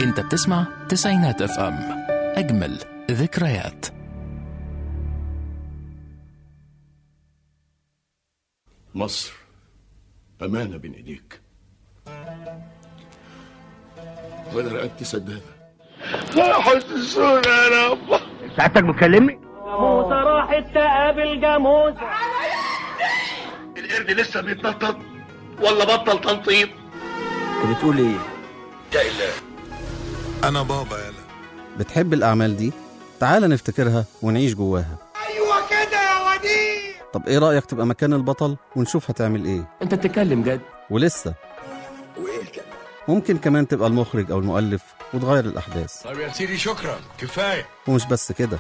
انت بتسمع تسعينات اف ام اجمل ذكريات مصر أمانة بين إيديك وأنا رقبتي سدادة حسسونا يا رب سعادتك بتكلمني؟ جاموسة راحت تقابل جاموسة القرد لسه بيتنطط ولا بطل تنطيط انت بتقول ايه؟ انا بابا يلا بتحب الأعمال دي؟ تعال نفتكرها ونعيش جواها ايوه كده يا وديع طب إيه رأيك تبقى مكان البطل ونشوف هتعمل إيه؟ انت بتتكلم جد ولسه ممكن كمان تبقى المخرج أو المؤلف وتغير الأحداث طب يا سيدي شكرا كفايه ومش بس كده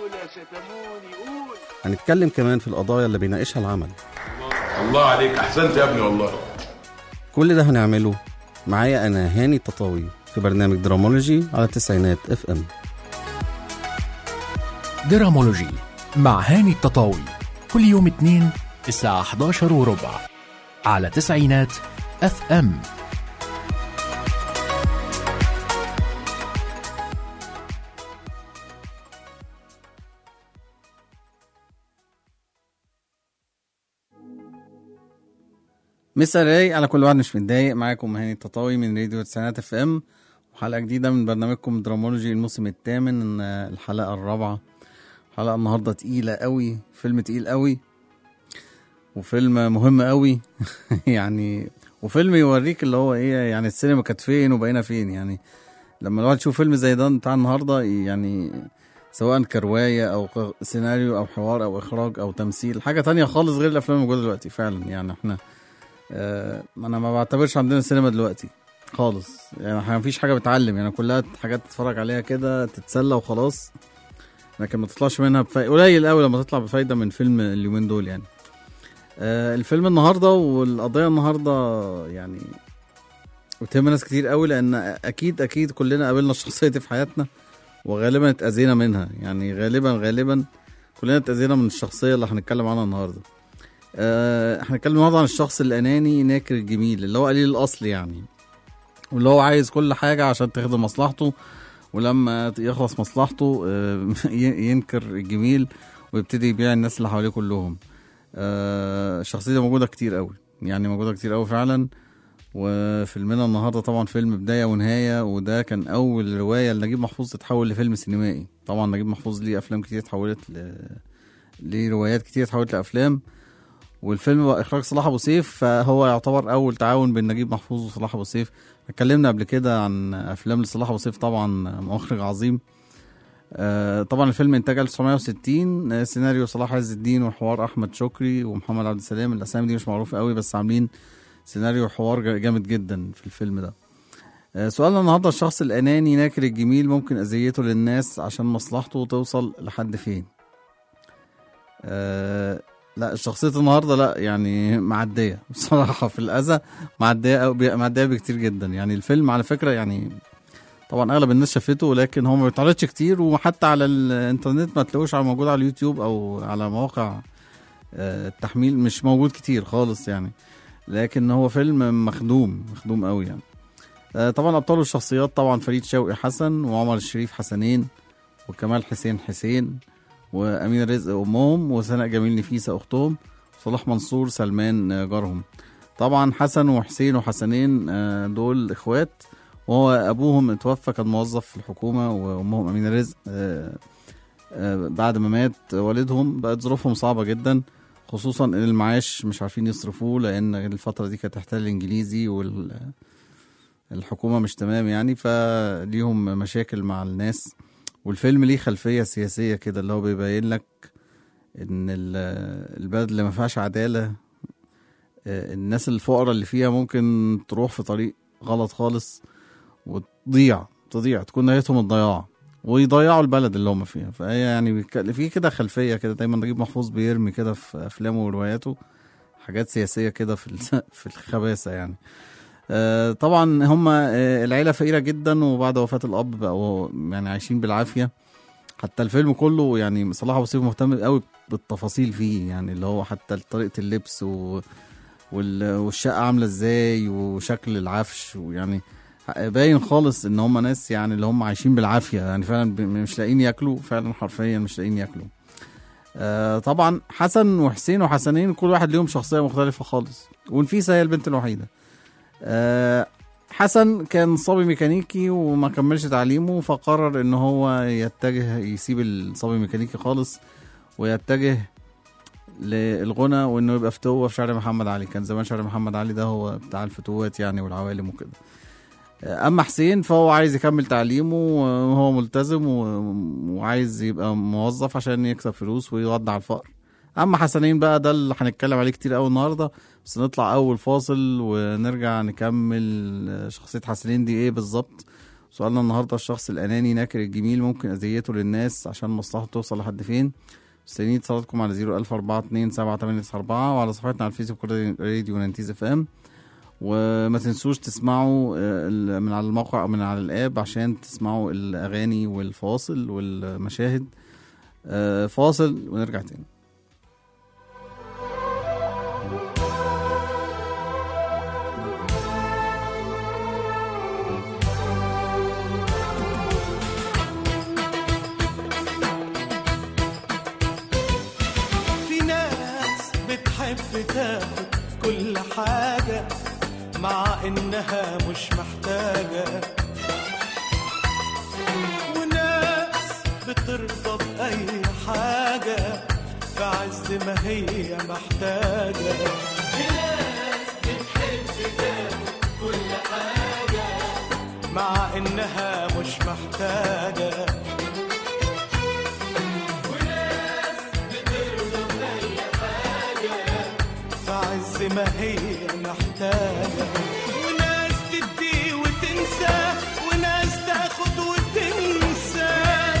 هنتكلم كمان في القضايا اللي بيناقشها العمل الله عليك أحسنت يا ابني والله كل ده هنعمله معايا أنا هاني التطاوي في برنامج درامولوجي على تسعينات اف ام درامولوجي مع هاني التطاوي كل يوم اثنين الساعة 11 وربع على تسعينات اف ام مسا رايق على كل واحد مش متضايق معاكم هاني التطاوي من راديو تسعينات اف ام وحلقه جديده من برنامجكم درامولوجي الموسم الثامن آه، الحلقه الرابعه حلقه النهارده تقيله قوي فيلم تقيل قوي وفيلم مهم قوي يعني وفيلم يوريك اللي هو ايه يعني السينما كانت فين وبقينا فين يعني لما الواحد يشوف فيلم زي ده بتاع النهارده يعني سواء كروايه او ق- سيناريو او حوار او اخراج او تمثيل حاجه تانية خالص غير الافلام الموجوده دلوقتي فعلا يعني احنا آه، انا ما بعتبرش عندنا سينما دلوقتي خالص يعني ما فيش حاجه بتعلم يعني كلها حاجات تتفرج عليها كده تتسلى وخلاص لكن ما تطلعش منها بفايدة قليل قوي لما تطلع بفايده من فيلم اليومين دول يعني آه الفيلم النهارده والقضيه النهارده يعني بتهم ناس كتير قوي لان اكيد اكيد كلنا قابلنا الشخصيه دي في حياتنا وغالبا اتاذينا منها يعني غالبا غالبا كلنا اتاذينا من الشخصيه اللي هنتكلم عنها النهارده آه، احنا هنتكلم النهارده عن الشخص الاناني ناكر الجميل اللي هو قليل الاصل يعني واللي هو عايز كل حاجه عشان تخدم مصلحته ولما يخلص مصلحته آه، ي- ينكر الجميل ويبتدي يبيع الناس اللي حواليه كلهم آه، الشخصيه دي موجوده كتير قوي يعني موجوده كتير قوي فعلا وفيلمنا النهارده طبعا فيلم بدايه ونهايه وده كان اول روايه لنجيب محفوظ تتحول لفيلم سينمائي طبعا نجيب محفوظ ليه افلام كتير اتحولت ل... ليه روايات كتير اتحولت لافلام والفيلم بقى اخراج صلاح ابو سيف فهو يعتبر اول تعاون بين نجيب محفوظ وصلاح ابو سيف اتكلمنا قبل كده عن افلام لصلاح ابو سيف طبعا مخرج عظيم آه، طبعا الفيلم انتاج 1960 آه، سيناريو صلاح عز الدين وحوار احمد شكري ومحمد عبد السلام الاسامي دي مش معروفه قوي بس عاملين سيناريو وحوار جا- جامد جدا في الفيلم ده آه، سؤالنا النهارده الشخص الاناني ناكر الجميل ممكن اذيته للناس عشان مصلحته توصل لحد فين آه، لا شخصية النهاردة لا يعني معدية بصراحة في الأذى معدية أو بي- معدية بكتير جدا يعني الفيلم على فكرة يعني طبعا أغلب الناس شافته لكن هو ما بيتعرضش كتير وحتى على الإنترنت ما تلاقوش على- موجود على اليوتيوب أو على مواقع آه، التحميل مش موجود كتير خالص يعني لكن هو فيلم مخدوم مخدوم قوي يعني آه، طبعا أبطال الشخصيات طبعا فريد شوقي حسن وعمر الشريف حسنين وكمال حسين حسين وامين رزق امهم وسناء جميل نفيسه اختهم صلاح منصور سلمان آه، جارهم طبعا حسن وحسين وحسنين آه، دول اخوات وهو ابوهم اتوفى كان موظف في الحكومه وامهم امين رزق آه، آه، بعد ما مات والدهم بقت ظروفهم صعبه جدا خصوصا ان المعاش مش عارفين يصرفوه لان الفتره دي كانت تحتل الانجليزي والحكومه مش تمام يعني فليهم مشاكل مع الناس والفيلم ليه خلفيه سياسيه كده اللي هو بيبين لك ان ال- البلد اللي ما فيهاش عداله آه، الناس الفقراء اللي فيها ممكن تروح في طريق غلط خالص وتضيع تضيع تكون نهايتهم الضياع ويضيعوا البلد اللي هم فيها فهي يعني بيك- في كده خلفيه كده دايما نجيب محفوظ بيرمي كده في افلامه ورواياته حاجات سياسيه كده في ال- في الخباثه يعني آه، طبعا هم آه، العيله فقيره جدا وبعد وفاه الاب بقوا يعني عايشين بالعافيه حتى الفيلم كله يعني صلاح ابو سيف مهتم قوي بالتفاصيل فيه يعني اللي هو حتى طريقه اللبس و... وال... والشقه عامله ازاي وشكل العفش ويعني باين خالص ان هم ناس يعني اللي هم عايشين بالعافيه يعني فعلا ب- مش لاقيين ياكلوا فعلا حرفيا مش لاقيين ياكلوا آه طبعا حسن وحسين وحسنين كل واحد ليهم شخصيه مختلفه خالص ونفيسه هي البنت الوحيده آه حسن كان صبي ميكانيكي وما كملش تعليمه فقرر ان هو يتجه يسيب الصبي الميكانيكي خالص ويتجه للغنى وانه يبقى فتوه في شارع محمد علي كان زمان شارع محمد علي ده هو بتاع الفتوات يعني والعوالم وكده اما حسين فهو عايز يكمل تعليمه وهو ملتزم و- وعايز يبقى موظف عشان يكسب فلوس ويغضي على الفقر اما حسنين بقى ده اللي هنتكلم عليه كتير قوي النهارده بس نطلع اول فاصل ونرجع نكمل شخصيه حسنين دي ايه بالظبط سؤالنا النهارده الشخص الاناني ناكر الجميل ممكن اذيته للناس عشان مصلحته توصل لحد فين مستنيين اتصالاتكم على 01042 وعلى صفحتنا على الفيسبوك راديو نانتيز اف ام وما تنسوش تسمعوا آه، ال- من على الموقع او من على الاب عشان تسمعوا الاغاني والفواصل والمشاهد آه، فاصل ونرجع تاني في ناس بتحب تاخد كل حاجة مع إنها مش محتاجة وناس بترضى بأي حاجة في عز ما هي محتاجة في ناس بتحب تاخد كل حاجة مع إنها مش محتاجة في عز ما هي محتاجة وناس تدي وتنسى وناس تاخد وتنسى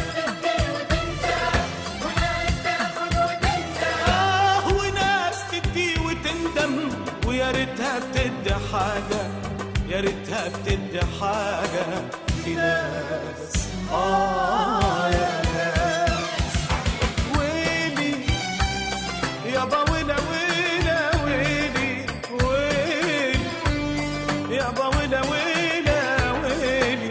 آه وناس تدي وتندم ويا ريتها بتدي حاجة يا ريتها بتدي حاجة في ناس آه يا ناس ويلي يابا ويلا ويلا ويلي ويلي يابا ويلا ويلا ويلي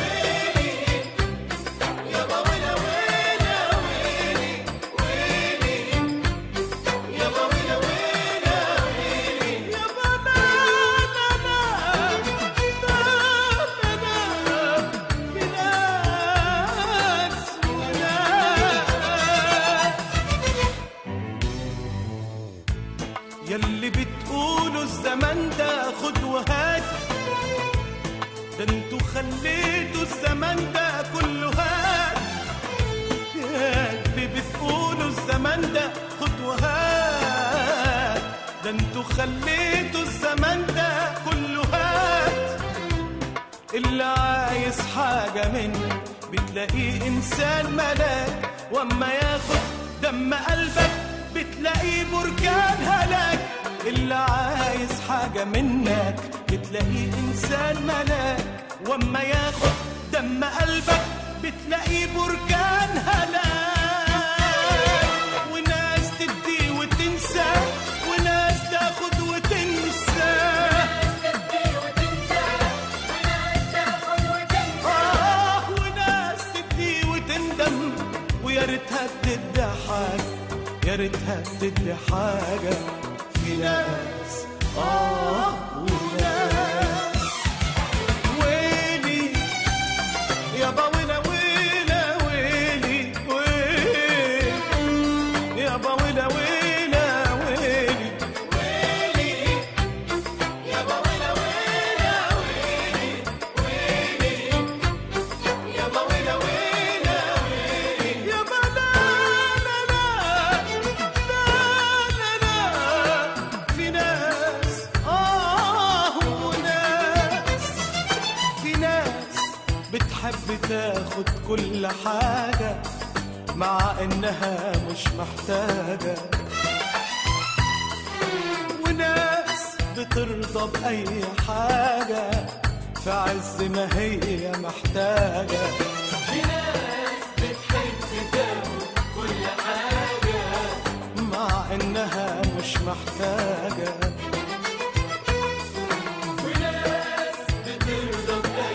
يابا ويلا ويلا ويلي ويلي يابا ويلا ويلا ويلي يابا لا لا لا لا لا لا في ناس وناس يلي بتقولوا الزمن ده خد وهات ده انتوا خليتوا الزمن ده كله هات يلي بتقولوا الزمن ده خد وهات ده انتوا خليتوا الزمن ده كله هات اللي عايز حاجة منك بتلاقيه إنسان ملاك وأما ياخد دم قلبك بتلاقيه بركان هلاك اللي عايز حاجة منك بتلاقيه إنسان ملاك وأما ياخد دم قلبك بتلاقيه بركان هلاك وناس تدي وتنسى وناس تاخد وتنسى آه وناس تدي وتندم ويا ريتها بتدي حاجة يا ريتها بتدي حاجة في ناس آه وناس ويلي يابا ويلا ويلا ويلي ويلي يابا ويلا ويلا ويلي ويلي يابا ويلا ويلا ويلي ويلي يابا ويلا ويلا ويلي يابا لا لا لا لا لا لا في ناس آه وناس في ناس بتحب تاخد كل حاجة مع إنها مش محتاجة وناس بترضى بأي حاجة في عز ما هي محتاجة في ناس بتحب تاخد كل حاجة مع إنها مش محتاجة وناس بترضى بأي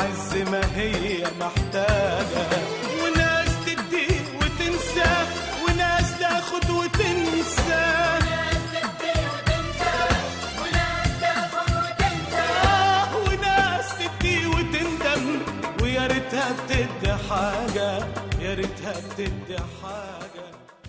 عز ما هي محتاجة وناس تدي وتنسى وناس تاخد وتنسى آه، وناس تدي وتندم ويا ريتها بتدي حاجة يا ريتها بتدي حاجة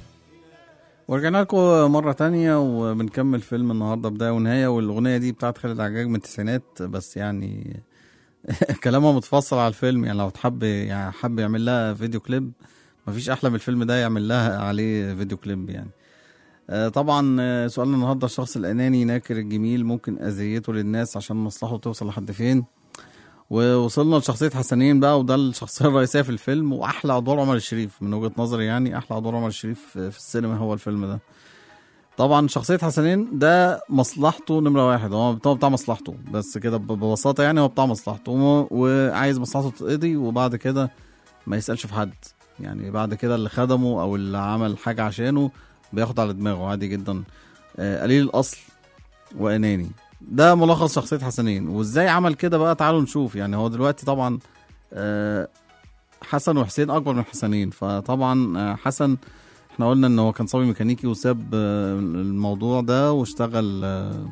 ورجعنا لكم مرة تانية وبنكمل فيلم النهاردة بداية ونهاية والأغنية دي بتاعت خالد عجاج من التسعينات بس يعني كلامها متفصل على الفيلم يعني لو تحب يعني حب يعمل لها فيديو كليب مفيش أحلى من الفيلم ده يعمل لها عليه فيديو كليب يعني آه، طبعا آه، سؤالنا النهارده الشخص الأناني ناكر الجميل ممكن أذيته للناس عشان مصلحته توصل لحد فين ووصلنا لشخصية حسنين بقى وده الشخصية الرئيسية في الفيلم وأحلى أدوار عمر الشريف من وجهة نظري يعني أحلى أدوار عمر الشريف في في السينما هو الفيلم ده طبعا شخصية حسنين ده مصلحته نمرة واحد هو هو بتاع مصلحته بس كده ب- ببساطة يعني هو بتاع مصلحته و- وعايز مصلحته تتقضي وبعد كده ما يسألش في حد يعني بعد كده اللي خدمه أو اللي عمل حاجة عشانه بياخد على دماغه عادي جدا آه، قليل الأصل وأناني ده ملخص شخصية حسنين وازاي عمل كده بقى تعالوا نشوف يعني هو دلوقتي طبعا آه، حسن وحسين أكبر من حسنين فطبعا آه، حسن احنا قلنا ان هو كان صبي ميكانيكي وساب آه، الموضوع ده واشتغل آه،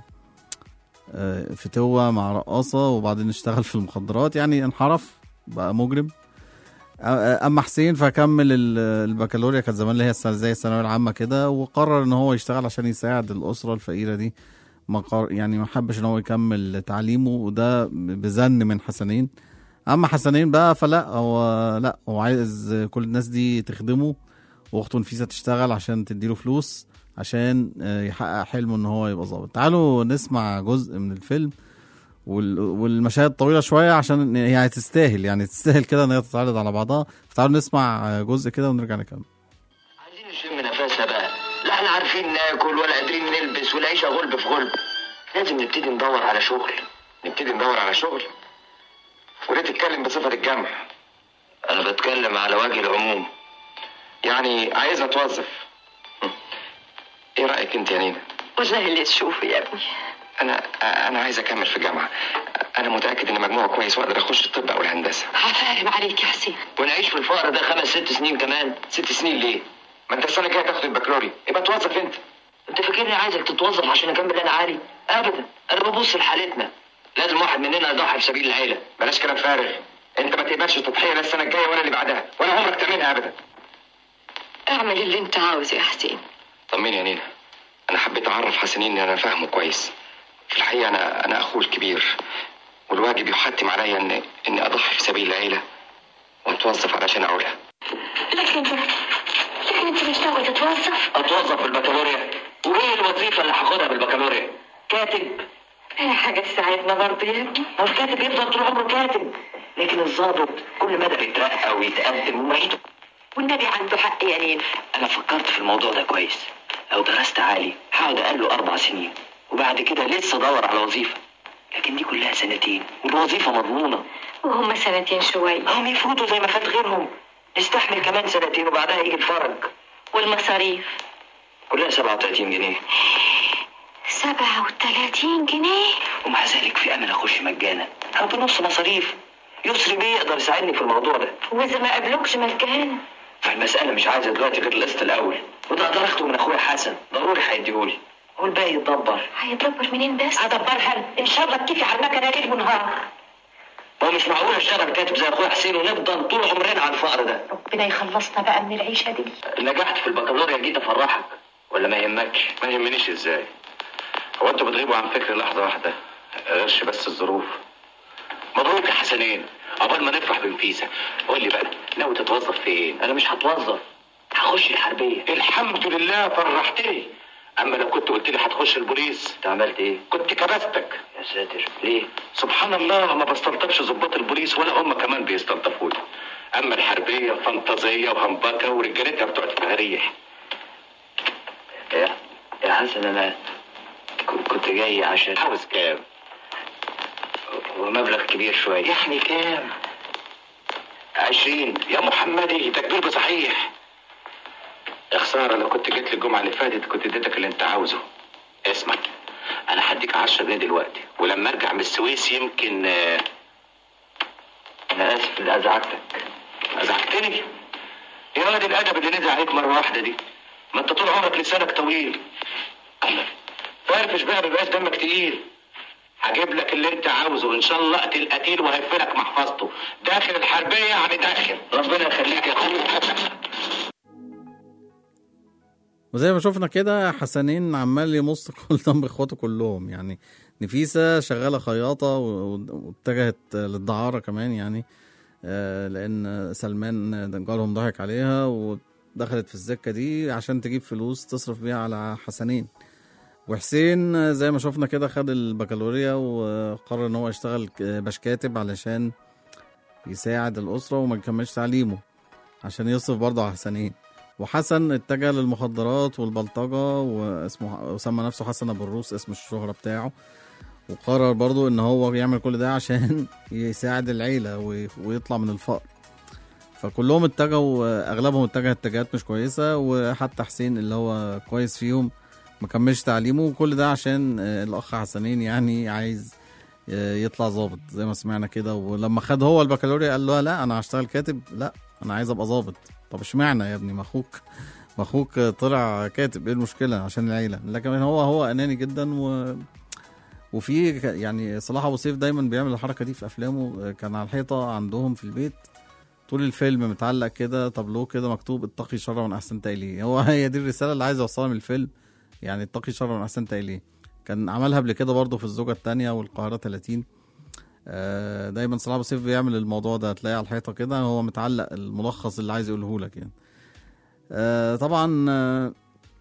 آه، في توة مع رقاصة وبعدين اشتغل في المخدرات يعني انحرف بقى مجرم آه، اما حسين فكمل ال- البكالوريا كانت زمان اللي هي السنة- زي الثانويه العامه كده وقرر ان هو يشتغل عشان يساعد الاسره الفقيره دي ما قر... يعني ما حبش ان هو يكمل تعليمه وده بزن من حسنين اما حسنين بقى فلا هو لا هو عايز كل الناس دي تخدمه واخته نفيسه تشتغل عشان تديله فلوس عشان آه، يحقق حلمه ان هو يبقى ظابط تعالوا نسمع جزء من الفيلم وال- والمشاهد طويله شويه عشان هي تستاهل يعني تستاهل كده ان هي تتعرض على بعضها فتعالوا نسمع آه، جزء كده ونرجع نكمل عايزين نشم نفسها بقى لا احنا عارفين ناكل ولا قادرين نلبس والعيشه غلب في غلب لازم نبتدي ندور على شغل نبتدي ندور على شغل وليه تتكلم بصفة الجمع انا بتكلم على وجه العموم يعني عايز اتوظف هم. ايه رايك انت يا نينا والله اللي تشوفه يا ابني انا انا عايز اكمل في جامعه انا متاكد ان مجموعه كويس واقدر اخش الطب او الهندسه هفاهم عليك يا حسين ونعيش في الفقر ده خمس ست سنين كمان ست سنين ليه ما انت السنه الجايه تاخد البكالوريا يبقى توظف انت انت فاكرني عايزك تتوظف عشان اكمل انا عالي ابدا انا ببص لحالتنا لازم واحد مننا يضحي في سبيل العيله بلاش كلام فارغ انت ما تقبلش تضحيه لا السنه الجايه ولا اللي بعدها ولا عمرك تعملها ابدا اعمل اللي انت عاوزه يا حسين طمني يا نينا انا حبيت اعرف حسنين ان انا فاهمه كويس في الحقيقه انا انا اخوه الكبير والواجب يحتم عليا ان اني اضحي في سبيل العيله واتوظف علشان اعولها لكن لكن انت مش ناوي تتوظف اتوظف بالبكالوريا وايه الوظيفه اللي هاخدها بالبكالوريا كاتب هي حاجة تساعدنا برضه يا ابني هو الكاتب يفضل طول عمره كاتب لكن الضابط كل مدى بيترقى ويتقدم ومعيده والنبي عنده حق يا نينا انا فكرت في الموضوع ده كويس لو درست عالي هقعد اقل اربع سنين وبعد كده لسه ادور على وظيفه لكن دي كلها سنتين والوظيفه مضمونه وهم سنتين شوية هم يفوتوا زي ما فات غيرهم نستحمل كمان سنتين وبعدها يجي الفرج والمصاريف كلها 37 جنيه سبعة وثلاثين جنيه ومع ذلك في امل اخش مجانا او بنص مصاريف يسري بيه يقدر يساعدني في الموضوع ده واذا ما قابلوكش مجانا فالمسألة مش عايزة دلوقتي غير القسط الأول وده أقدر أخده من أخويا حسن ضروري هيديهولي والباقي يتدبر هيدبر منين بس هدبرها ان شاء الله تكفي على المكنه ليل ونهار هو مش معقول اشتغل كاتب زي اخويا حسين ونفضل طول عمرنا على الفقر ده ربنا يخلصنا بقى من العيشة دي نجحت في البكالوريا جيت افرحك ولا ما يهمكش ما يهمنيش ازاي هو انتوا بتغيبوا عن فكري لحظه واحده غيرش بس الظروف مبروك يا حسنين عقبال ما نفرح بنفيسه قول لي بقى ناوي تتوظف فين انا مش هتوظف هخش الحربيه الحمد لله فرحتني اما لو كنت قلت لي هتخش البوليس انت عملت ايه كنت كبستك يا ساتر ليه سبحان الله ما بستلطفش ضباط البوليس ولا هم كمان بيستلطفوني اما الحربيه فانتازيه وهمبكه ورجالتها بتوع التهريح يا يا حسن انا ك- كنت جاي عشان عاوز كام ومبلغ كبير شويه يعني كام عشرين يا محمدي ده كبير بصحيح يا خساره لو كنت جيت لي الجمعه اللي فاتت كنت اديتك اللي انت عاوزه اسمع انا هديك 10 جنيه دلوقتي ولما ارجع من السويس يمكن آه، انا اسف اللي ازعجتك ازعجتني يا واد الادب اللي نزل عليك مره واحده دي ما انت طول عمرك لسانك طويل الله فرفش بقى مبقاش دمك تقيل هجيب لك اللي انت عاوزه ان شاء الله اقتل قتيل وهيفلك محفظته داخل الحربيه يعني داخل ربنا يخليك يا اخويا وزي ما شفنا كده حسنين عمال يمص كل دم اخواته كلهم يعني نفيسة شغالة خياطة و- و- واتجهت للدعارة كمان يعني آه، لأن سلمان جارهم ضحك عليها ودخلت في السكة دي عشان تجيب فلوس تصرف بيها على حسنين وحسين آه، زي ما شفنا كده خد البكالوريا وقرر ان هو يشتغل ك- باش كاتب علشان يساعد الأسرة وما يكملش تعليمه عشان يصرف برضه على حسنين وحسن اتجه للمخدرات والبلطجة واسمه وسمى نفسه حسن أبو الروس اسم الشهرة بتاعه وقرر برضو ان هو يعمل كل ده عشان يساعد العيلة وي- ويطلع من الفقر فكلهم اتجهوا اغلبهم اتجه اتجاهات مش كويسة وحتى حسين اللي هو كويس فيهم ما كملش تعليمه وكل ده عشان آه، الاخ حسنين يعني عايز آه، يطلع ظابط زي ما سمعنا كده ولما خد هو البكالوريا قال له لا انا هشتغل كاتب لا انا عايز ابقى ظابط طب اشمعنى يا ابني ما اخوك ما اخوك طلع كاتب ايه المشكله عشان العيله لكن هو هو اناني جدا و وفي ك- يعني صلاح ابو سيف دايما بيعمل الحركه دي في افلامه كان على الحيطه عندهم في البيت طول الفيلم متعلق كده طابلوه كده مكتوب اتقي شر من احسنت اليه هو هي دي الرساله اللي عايز يوصلها من الفيلم يعني اتقي شر من احسنت اليه كان عملها قبل كده برضه في الزوجه الثانيه والقاهره 30 آه، دايما صلاح ابو سيف بيعمل الموضوع ده هتلاقيه على الحيطه كده هو متعلق الملخص اللي عايز يقوله لك يعني آه، طبعا آه،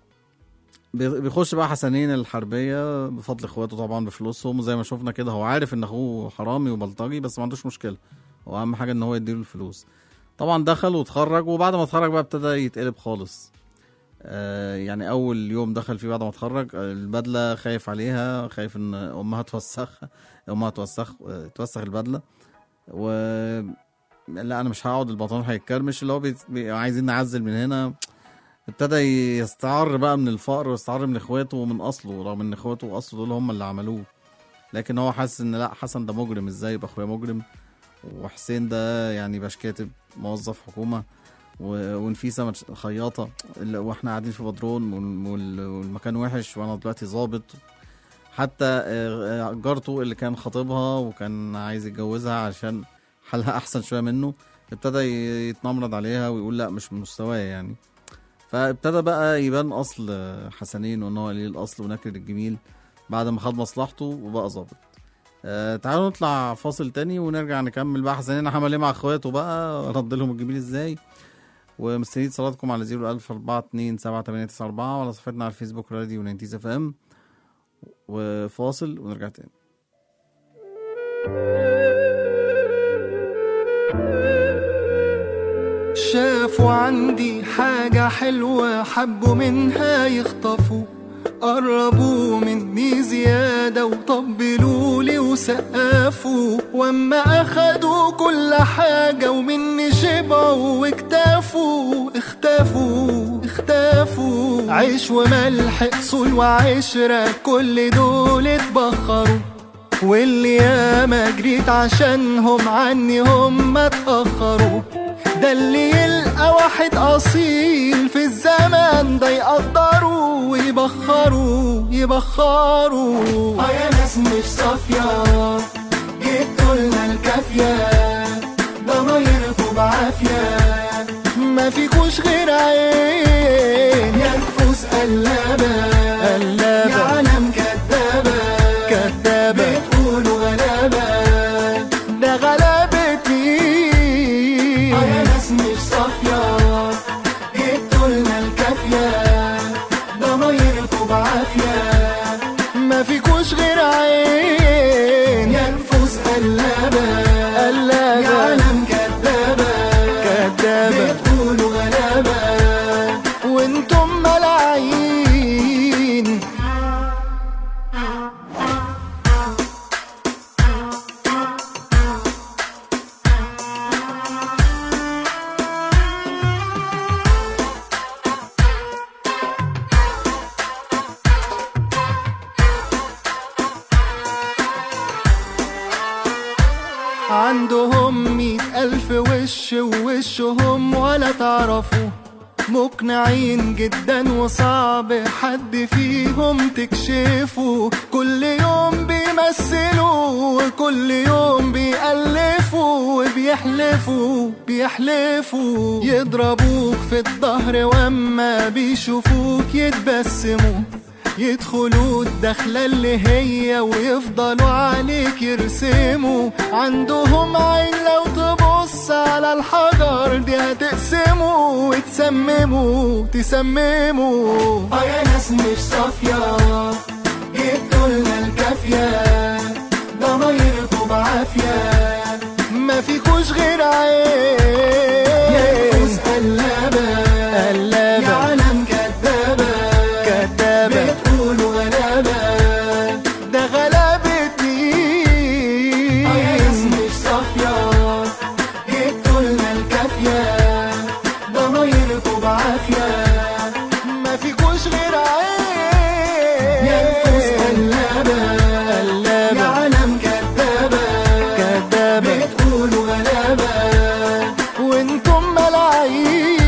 بي- بيخش بقى حسنين الحربيه بفضل اخواته طبعا بفلوسهم زي ما شفنا كده هو عارف ان اخوه حرامي وبلطجي بس ما عندوش مشكله هو اهم حاجه ان هو يديله الفلوس طبعا دخل واتخرج وبعد ما اتخرج بقى ابتدى يتقلب خالص آه، يعني اول يوم دخل فيه بعد ما اتخرج آه، البدله خايف عليها خايف ان امها توسخ امها توسخ آه، توسخ البدله و لا انا مش هقعد البنطلون هيتكرمش اللي هو بي... بي... عايزين نعزل من هنا ابتدى يستعر بقى من الفقر ويستعر من اخواته ومن اصله رغم ان اخواته واصله دول هم اللي عملوه لكن هو حاسس ان لا حسن ده مجرم ازاي يبقى اخويا مجرم وحسين ده يعني باش كاتب موظف حكومه و- ونفيسه مش- خياطه اللي- واحنا قاعدين في بدرون وال- وال- والمكان وحش وانا دلوقتي ظابط حتى آه، آه، جارته اللي كان خاطبها وكان عايز يتجوزها عشان حالها احسن شويه منه ابتدى ي- يتنمرض عليها ويقول لا مش من مستواه يعني فابتدى بقى يبان اصل آه، حسنين وان هو قليل الاصل ونكر الجميل بعد ما خد مصلحته وبقى ظابط آه تعالوا نطلع فاصل تاني ونرجع نكمل بقى حسنين عمل ايه مع اخواته بقى رد لهم الجميل ازاي ومستنيين اتصالاتكم على 01000 427 7894 وعلى صفحتنا على الفيسبوك راديو 90 اف ام وفاصل ونرجع تاني شافوا عندي حاجة حلوة حبوا منها يخطفوا قربوا مني زيادة وطبلوا لي وسقفوا واما اخدوا كل حاجة ومني شبعوا واكتفوا اختفوا اختفوا عيش وملح اصول وعشرة كل دول اتبخروا واللي ياما جريت عشانهم عني هم اتأخروا ده اللي يلقى واحد أصيل في الزمن ده يقدروا ويبخروا يبخروا اه يا ناس مش صافية جبتوا لنا الكافية ضمايركوا بعافية ما فيكوش غير عين يا نفوس قلابة قلابة يا عالم كدابة كدابة بتقولوا غلابة ده غلابة مين اه يا ناس مش صافية جبتوا لنا الكافية ضمايركوا بعافية ما فيكوش غير عين يا نفوس قلابة قلابة يا عالم كدابة كدابة بتقولوا غلابة وانتم ملاعين عندهم مئة ألف وش ووشهم ولا تعرفوا مقنعين جدا وصعب حد فيهم تكشفه كل يوم بيمثلوا وكل يوم بيألفوا وبيحلفوا بيحلفوا يضربوك في الظهر واما بيشوفوك يتبسموا يدخلوا الدخلة اللي هي ويفضلوا عليك يرسموا عندهم عين لو تبص على الحجر دي هتقسموا وتسمموا تسمموا اه يا ناس مش صافية جبتوا لنا الكافية ضمايركم بعافية ما فيكوش غير عين يا نفوس قلابة قلابة يا عالم كدابة كدابة بتقولوا غلابة ده غلابة مين اه يا ناس مش صافية جبتوا لنا الكافية ضمايركم بعافية ما فيكوش غير عين يا نفوس قلابة قلابة يا عالم كدابة كدابة بتقولوا غلابة وانتم ملاعين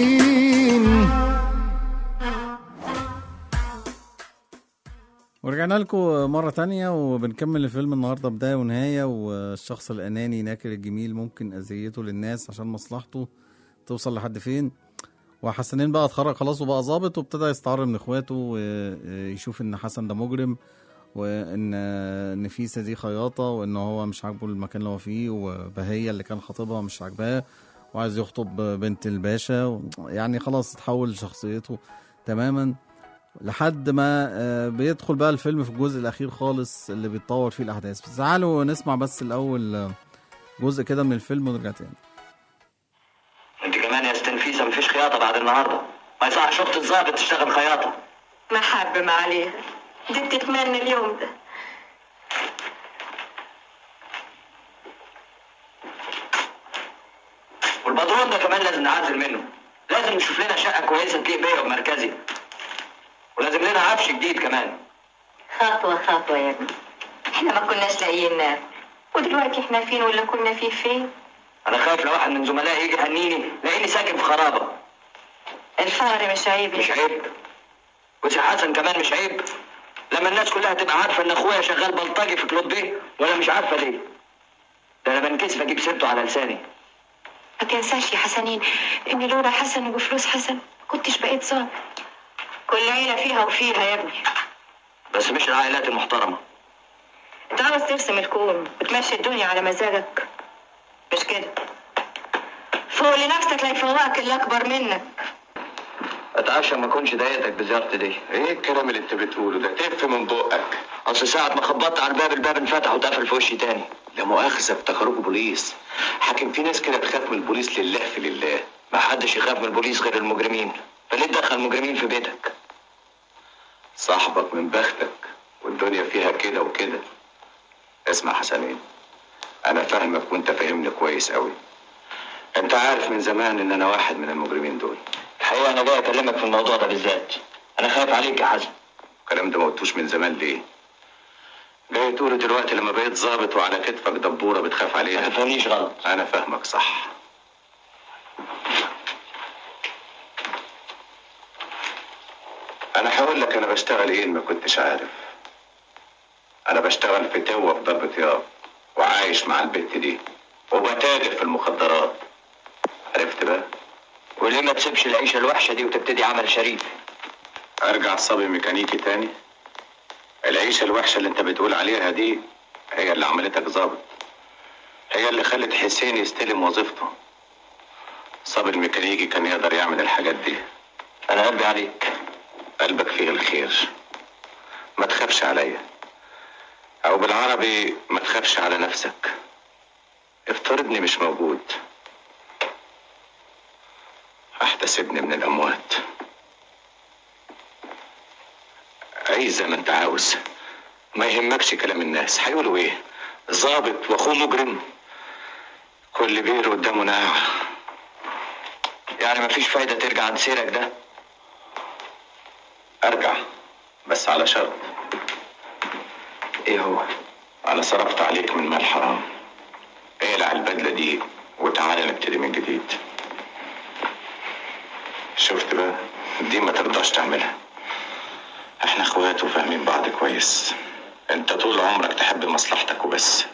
ورجعنا لكم مرة تانية وبنكمل الفيلم النهاردة بداية ونهاية والشخص الأناني ناكر الجميل ممكن أذيته للناس عشان مصلحته توصل لحد فين وحسنين بقى اتخرج خلاص وبقى ظابط وابتدى يستعر من اخواته ويشوف ان حسن ده مجرم وان نفيسة دي خياطة وان هو مش عاجبه المكان اللي هو فيه وبهية اللي كان خاطبها مش عاجباه وعايز يخطب بنت الباشا يعني خلاص اتحول شخصيته تماما لحد ما آه، بيدخل بقى الفيلم في الجزء الاخير خالص اللي بيتطور فيه الاحداث بس تعالوا نسمع بس الاول آه، جزء كده من الفيلم ونرجع تاني انت كمان يا استنفيسه مفيش خياطه بعد النهارده ما يصح شفت الظابط تشتغل خياطه محبة ما عليها دي بتتمنى اليوم ده والبدرون ده كمان لازم نعزل منه لازم نشوف لنا شقه كويسه تليق بيا وبمركزي ولازم لنا عفش جديد كمان خطوة خطوة يا ابني احنا ما كناش لاقيين ناكل ودلوقتي احنا فين ولا كنا فيه فين انا خايف لو واحد من زملائي يجي يهنيني لاقيني ساكن في خرابه الفقر مش عيب يا مش عيب وسي حسن كمان مش عيب لما الناس كلها تبقى عارفه ان اخويا شغال بلطجي في كلوب بيه ولا مش عارفه ليه ده انا بنكسف اجيب سيرته على لساني ما تنساش يا حسنين ان لولا حسن وبفلوس حسن ما كنتش بقيت ظابط كل عيلة فيها وفيها يا ابني بس مش العائلات المحترمه انت عاوز ترسم الكون وتمشي الدنيا على مزاجك مش كده فوق لنفسك لا يفوقك اللي اكبر منك اتعشى ما اكونش ضايقتك بزيارتي دي ايه الكلام اللي انت بتقوله ده تف من بقك اصل ساعة ما خبطت على الباب الباب انفتح واتقفل في وشي تاني لا مؤاخذة افتكروك بوليس حاكم في ناس كده تخاف من البوليس لله في لله ما حدش يخاف من البوليس غير المجرمين فليه تدخل المجرمين في بيتك صاحبك من بختك والدنيا فيها كده وكده اسمع حسنين انا فاهمك وانت فاهمني كويس قوي انت عارف من زمان ان انا واحد من المجرمين دول الحقيقة انا جاي اكلمك في الموضوع ده بالذات انا خايف عليك يا حسن الكلام ده ما قلتوش من زمان ليه جاي تقوله دلوقتي لما بقيت ظابط وعلى كتفك دبوره بتخاف ما عليها تفهمنيش غلط انا فاهمك صح انا هقول لك انا بشتغل ايه إن ما كنتش عارف انا بشتغل في توه في ضرب طياب وعايش مع البت دي وبتاجر في المخدرات عرفت بقى وليه ما تسيبش العيشة الوحشة دي وتبتدي عمل شريف ارجع صبي ميكانيكي تاني العيشة الوحشة اللي انت بتقول عليها دي هي اللي عملتك ظابط هي اللي خلت حسين يستلم وظيفته صبي الميكانيكي كان يقدر يعمل الحاجات دي انا قلبي عليك قلبك فيه الخير ما تخافش عليا او بالعربي ما تخافش على نفسك افترضني مش موجود احتسبني من الاموات عيش زي ما انت عاوز ما يهمكش كلام الناس هيقولوا ايه ظابط واخوه مجرم كل بير قدامه ناعم يعني مفيش فايدة ترجع عن سيرك ده ارجع بس على شرط ايه هو انا صرفت عليك من مال حرام اقلع البدله دي وتعالى نبتدي من جديد شفت بقى دي ما ترضاش تعملها احنا اخوات وفاهمين بعض كويس انت طول عمرك تحب مصلحتك وبس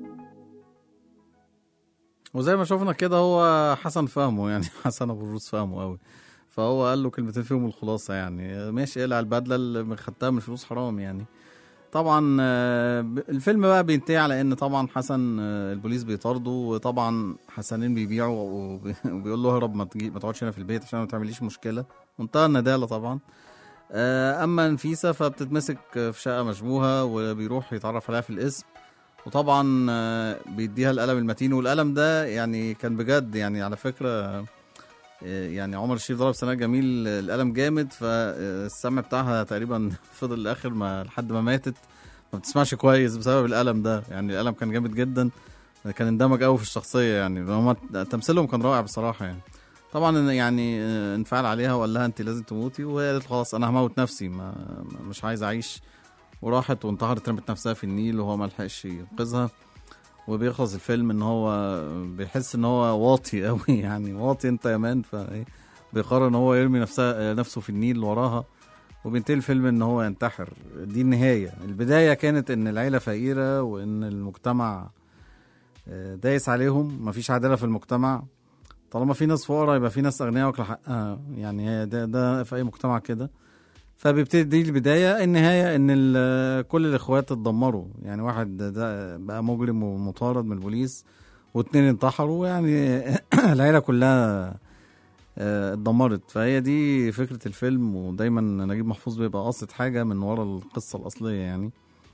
وزي ما شفنا كده هو حسن فاهمه يعني حسن ابو الروس فاهمه قوي فهو قال له كلمتين فيهم الخلاصه يعني ماشي اقلع البدله اللي خدتها من فلوس حرام يعني طبعا آه، ب- الفيلم بقى بينتهي على ان طبعا حسن آه، البوليس بيطارده وطبعا حسنين بيبيعوا وبي- وبيقول له اهرب ما تجي ما تقعدش هنا في البيت عشان ما تعمليش مشكله منتهى النداله طبعا آه، اما نفيسه فبتتمسك في شقه مشبوهه وبيروح يتعرف عليها في الاسم وطبعا آه، بيديها القلم المتين والقلم ده يعني كان بجد يعني على فكره آه، يعني عمر الشريف ضرب سنة جميل القلم جامد فالسمع بتاعها تقريبا فضل لاخر ما لحد ما ماتت ما بتسمعش كويس بسبب القلم ده يعني القلم كان جامد جدا كان اندمج قوي في الشخصيه يعني هما تمثيلهم كان رائع بصراحه يعني طبعا يعني آه، انفعل عليها وقال لها انت لازم تموتي وهي قالت خلاص انا هموت نفسي ما ما- مش عايز اعيش وراحت وانتحرت رمت نفسها في النيل وهو ما لحقش ينقذها وبيخلص الفيلم ان هو بيحس ان هو واطي قوي يعني واطي انت يا مان فايه بيقرر ان هو يرمي نفسه نفسه في النيل وراها وبينتهي الفيلم ان هو ينتحر دي النهايه البدايه كانت ان العيله فقيره وان المجتمع آه، دايس عليهم مفيش عداله في المجتمع طالما في ناس فقراء يبقى في ناس اغنياء واكل حقها يعني هي ده, ده في اي مجتمع كده فبيبتدي دي البدايه النهايه ان ال- كل الاخوات اتدمروا يعني واحد ده بقى مجرم ومطارد من البوليس واتنين انتحروا يعني العيله كلها آه، اتدمرت فهي دي فكره الفيلم ودايما نجيب محفوظ بيبقى قاصد حاجه من ورا القصه الاصليه يعني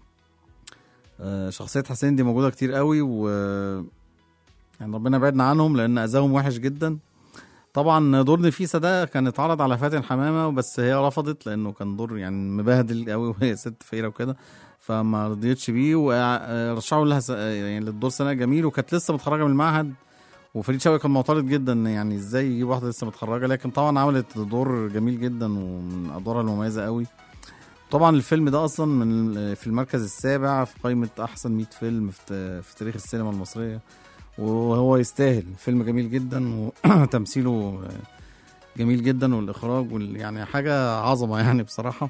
آه، شخصيه حسين دي موجوده كتير قوي و يعني ربنا يبعدنا عنهم لان اذاهم وحش جدا طبعا دور نفيسه ده كان اتعرض على فاتن حمامه بس هي رفضت لانه كان دور يعني مبهدل قوي وهي ست فقيره وكده فما رضيتش بيه ورشحوا لها س... يعني للدور سنه جميل وكانت لسه متخرجه من المعهد وفريد شوقي كان معترض جدا يعني ازاي يجيب واحده لسه متخرجه لكن طبعا عملت دور جميل جدا ومن ادوارها المميزه قوي طبعا الفيلم ده اصلا من في المركز السابع في قائمه احسن 100 فيلم في, في تاريخ السينما المصريه وهو يستاهل فيلم جميل جدا وتمثيله جميل جدا والاخراج وال يعني حاجه عظمه يعني بصراحه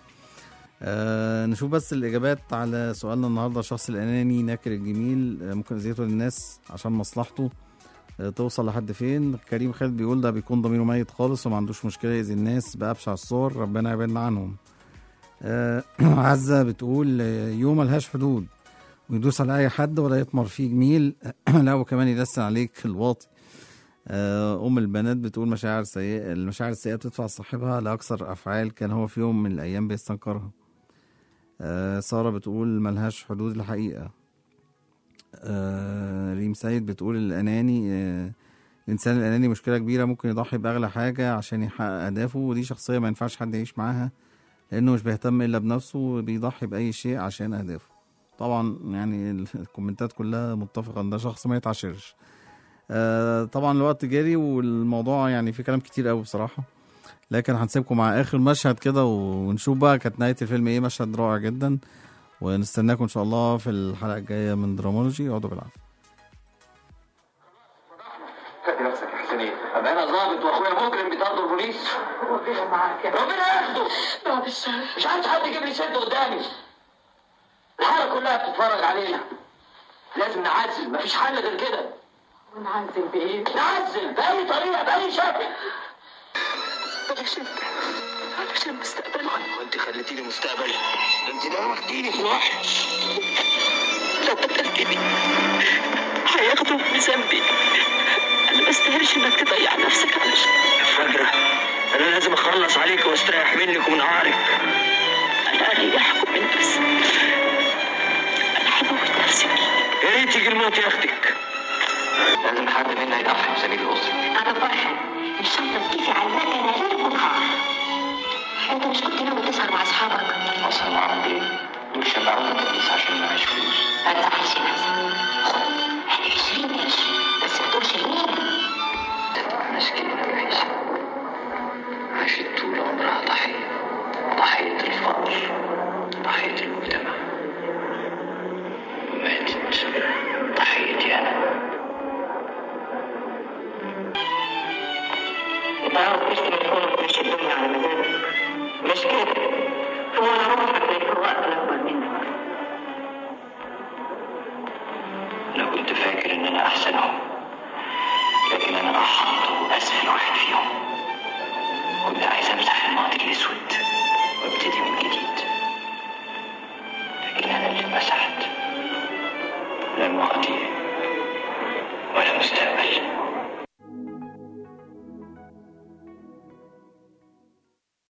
آه نشوف بس الاجابات على سؤالنا النهارده الشخص الاناني ناكر الجميل آه ممكن اذيته للناس عشان مصلحته آه توصل لحد فين كريم خالد بيقول ده بيكون ضميره ميت خالص وما عندوش مشكله يأذي الناس بأبشع الصور ربنا يبعدنا عنهم آه عزة بتقول آه، يوم ملهاش حدود ويدوس على اي حد ولا يطمر فيه جميل لا وكمان يلسن عليك الواطي آه، ام البنات بتقول مشاعر سيئه المشاعر السيئه بتدفع صاحبها لاكثر افعال كان هو في يوم من الايام بيستنكرها آه، ساره بتقول ملهاش حدود الحقيقه آه، ريم سيد بتقول الاناني آه، الانسان الاناني مشكله كبيره ممكن يضحي باغلى حاجه عشان يحقق اهدافه ودي شخصيه ما ينفعش حد يعيش معاها لانه مش بيهتم الا بنفسه وبيضحي باي شيء عشان اهدافه طبعا يعني ال- الكومنتات كلها متفقه ان ده شخص ما يتعاشرش آه طبعا الوقت جري والموضوع يعني في كلام كتير قوي بصراحه لكن هنسيبكم مع اخر مشهد كده ونشوف بقى كانت نهايه الفيلم ايه مشهد رائع جدا ونستناكم ان شاء الله في الحلقه الجايه من درامولوجي اقعدوا بالعافيه هدي نفسك يا حسنين ابقى انا ظابط واخويا مجرم بيطاردوا البوليس ربنا معاك يا ربنا ياخده بعد الشر مش عايز حد يجيب لي سد قدامي الحاره كلها بتتفرج علينا لازم نعزل مفيش حل غير كده ونعزل بايه؟ نعزل باي طريقه باي شكل علشان علشان مستقبلي وانت خليتيني مستقبلي ده انت ده واخديني في وحش لو قتلتني هياخدوا بذنبي انا ما استاهلش انك تضيع نفسك علشان فاكرة انا لازم اخلص عليك واستريح منك ومن عارك انا اريحكم من نفسي انا هموت نفسي يا ريت يجي الموت ياخدك لازم حد منا يضحي بسبيل الاسره أنا فرحة الشنطة تكفي على المكنة ليل ونهار أنت مش كنت ناوي تسهر مع أصحابك؟ اصلا معاهم ايه؟ دول شبعونا تدريس عشان معاش فلوس أنت عايش نفسك خد هات 20 قرش بس ما تقولش لمين مسكينة نفيسة عاشت طول عمرها ضحية ضحية الفقر ضحية المجتمع وماتت ضحيتي أنا ماضي ولا مستقبل